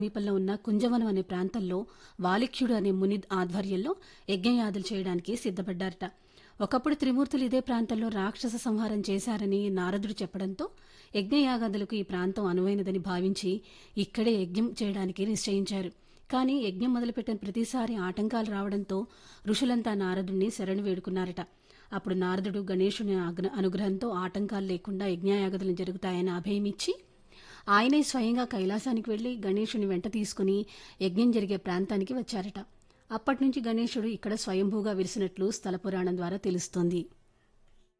సమీపంలో ఉన్న కుంజవనం అనే ప్రాంతంలో వాలిక్యుడు అనే ముని ఆధ్వర్యంలో యజ్ఞయాదులు చేయడానికి సిద్ధపడ్డారట ఒకప్పుడు త్రిమూర్తులు ఇదే ప్రాంతంలో రాక్షస సంహారం చేశారని నారదుడు చెప్పడంతో యజ్ఞయాగాదులకు ఈ ప్రాంతం అనువైనదని భావించి ఇక్కడే యజ్ఞం చేయడానికి నిశ్చయించారు కానీ యజ్ఞం మొదలుపెట్టిన ప్రతిసారి ఆటంకాలు రావడంతో ఋషులంతా నారదుడిని శరణు వేడుకున్నారట అప్పుడు నారదుడు గణేశుని ఆగ్న- అనుగ్రహంతో ఆటంకాలు లేకుండా యజ్ఞయాగదులు జరుగుతాయని అభయమిచ్చి ఆయనే స్వయంగా కైలాసానికి వెళ్లి గణేశుని వెంట తీసుకుని యజ్ఞం జరిగే ప్రాంతానికి వచ్చారట అప్పటి నుంచి గణేశుడు ఇక్కడ స్వయంభూగా విరిసినట్లు స్థల పురాణం ద్వారా తెలుస్తోంది